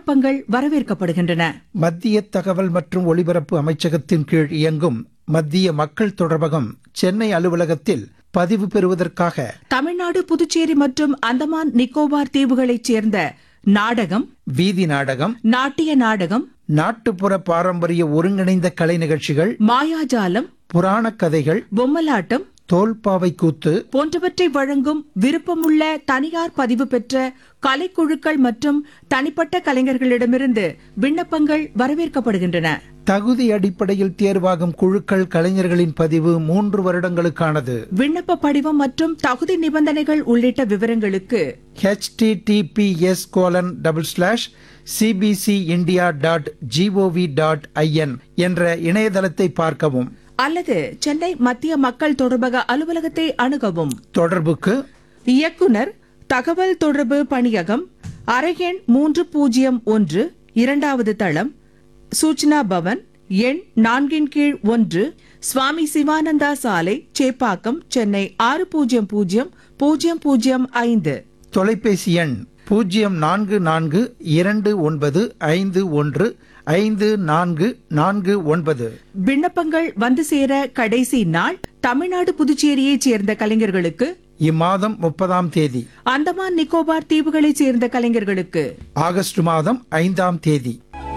விண்ணப்பங்கள் வரவேற்கப்படுகின்றன மத்திய தகவல் மற்றும் ஒலிபரப்பு அமைச்சகத்தின் கீழ் இயங்கும் மத்திய மக்கள் தொடர்பகம் சென்னை அலுவலகத்தில் பதிவு பெறுவதற்காக தமிழ்நாடு புதுச்சேரி மற்றும் அந்தமான் நிக்கோபார் தீவுகளைச் சேர்ந்த நாடகம் வீதி நாடகம் நாட்டிய நாடகம் நாட்டுப்புற பாரம்பரிய ஒருங்கிணைந்த கலை நிகழ்ச்சிகள் மாயாஜாலம் புராணக் கதைகள் பொம்மலாட்டம் தோல்பாவை கூத்து போன்றவற்றை வழங்கும் விருப்பமுள்ள தனியார் பதிவு பெற்ற கலைக்குழுக்கள் மற்றும் தனிப்பட்ட கலைஞர்களிடமிருந்து விண்ணப்பங்கள் வரவேற்கப்படுகின்றன தகுதி அடிப்படையில் தேர்வாகும் குழுக்கள் கலைஞர்களின் பதிவு மூன்று வருடங்களுக்கானது விண்ணப்ப படிவம் மற்றும் தகுதி நிபந்தனைகள் உள்ளிட்ட விவரங்களுக்கு https colon double slash CBC India dot GOV dot IN என்ற இணையதளத்தை பார்க்கவும் அல்லது சென்னை மத்திய மக்கள் தொடர்பக அலுவலகத்தை அணுகவும் தொடர்புக்கு இயக்குனர் தகவல் தொடர்பு பணியகம் அறையெண் மூன்று பூஜ்ஜியம் ஒன்று இரண்டாவது தளம் சூச்சனா பவன் எண் நான்கின் கீழ் ஒன்று சுவாமி சிவானந்தா சாலை சேப்பாக்கம் சென்னை ஆறு பூஜ்ஜியம் பூஜ்ஜியம் பூஜ்ஜியம் பூஜ்ஜியம் ஐந்து தொலைபேசி எண் பூஜ்ஜியம் நான்கு நான்கு இரண்டு ஒன்பது ஐந்து ஒன்று ஐந்து நான்கு நான்கு ஒன்பது விண்ணப்பங்கள் வந்து சேர கடைசி நாள் தமிழ்நாடு புதுச்சேரியைச் சேர்ந்த கலைஞர்களுக்கு இம்மாதம் முப்பதாம் தேதி அந்தமான் நிக்கோபார் தீவுகளைச் சேர்ந்த கலைஞர்களுக்கு ஆகஸ்ட் மாதம் ஐந்தாம் தேதி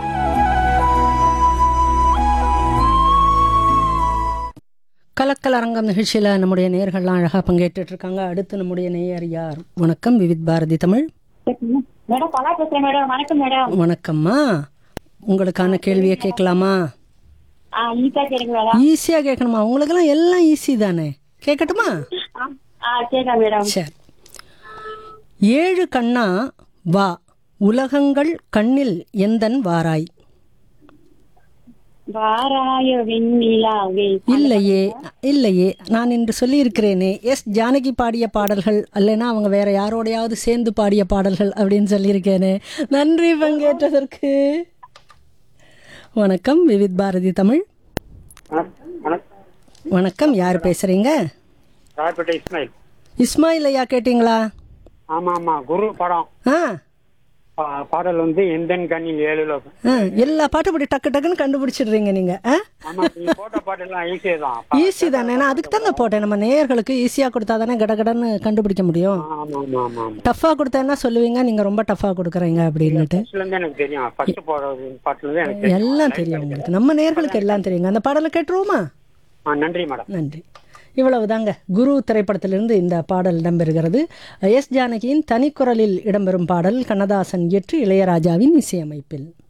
கலக்கல் அரங்கம் நிகழ்ச்சியில் நம்முடைய நேயர்கள்லாம் அழகாக பங்கேற்றுட்டு இருக்காங்க அடுத்து நம்முடைய நேயர் யார் வணக்கம் விவித் பாரதி தமிழ் மேடம் கலா பேசுறேன் மேடம் வணக்கம் மேடம் வணக்கம்மா உங்களுக்கான கேள்வியை கேட்கலாமா ஆ ஈஸியா கேளுங்க மேடம் ஈஸியாக கேட்கணுமா உங்களுக்கெல்லாம் எல்லாம் ஈஸி தானே கேட்கட்டுமா ஆ, ஆ கேட்கா மேடம் சரி ஏழு கண்ணா வா உலகங்கள் கண்ணில் எந்தன் வாராய் வாராய வெண்ணிலாவே இல்லையே இல்லையே நான் இன்று சொல்லியிருக்கிறேனே எஸ் ஜானகி பாடிய பாடல்கள் அல்லைன்னா அவங்க வேற யாரோடையாவது சேர்ந்து பாடிய பாடல்கள் அப்படின்னு சொல்லியிருக்கேனே நன்றி பங்கேற்றதற்கு வணக்கம் விவித் பாரதி தமிழ் வணக்கம் யார் பேசுறீங்க ராயப்பேட்டை இஸ்மாயில் இஸ்மாயில் ஐயா கேட்டிங்களா ஆமா ஆமா குரு படம் ஆ பா- பாடல் வந்து எந்தன் கண்ணி ஏழு லோகம் ஆ எல்லா பாட்டும் இப்படி டக்கு டக்குன்னு கண்டுபிடிச்சிடுறீங்க நீங்க ஆ ஆமா நீங்க போட்ட பாட்டெல்லாம் ஈஸியே தான் ஈஸி தானே நான் அதுக்கு தான் போட்டேன் நம்ம நேயர்களுக்கு ஈஸியாக கொடுத்தா தானே கடகடன்னு கண்டுபிடிக்க முடியும் ஆமா ஆமா ஆமா ஆமா டஃப்பாக கொடுத்தா என்ன சொல்லுவீங்க நீங்கள் ரொம்ப டஃப்பாக கொடுக்குறீங்க அப்படின்னுட்டு ஃபர்ஸ்ட்ல இருந்து எனக்கு தெரியும் ஃபர்ஸ்ட் போட பாட்டுல இருந்து எனக்கு தெரியும் எல்லாம் தெரியும் உங்களுக்கு நம்ம நேர்களுக்கு எல்லாம் தெரியுங்க அந்த பாடலை கேட்டுருவோமா ஆ, நன்றி மேடம் நன்றி இவ்வளவுதாங்க குரு திரைப்படத்திலிருந்து இந்த பாடல் இடம்பெறுகிறது எஸ் ஜானகியின் தனிக்குரலில் இடம்பெறும் பாடல் கண்ணதாசன் இயற்றி இளையராஜாவின் இசையமைப்பில்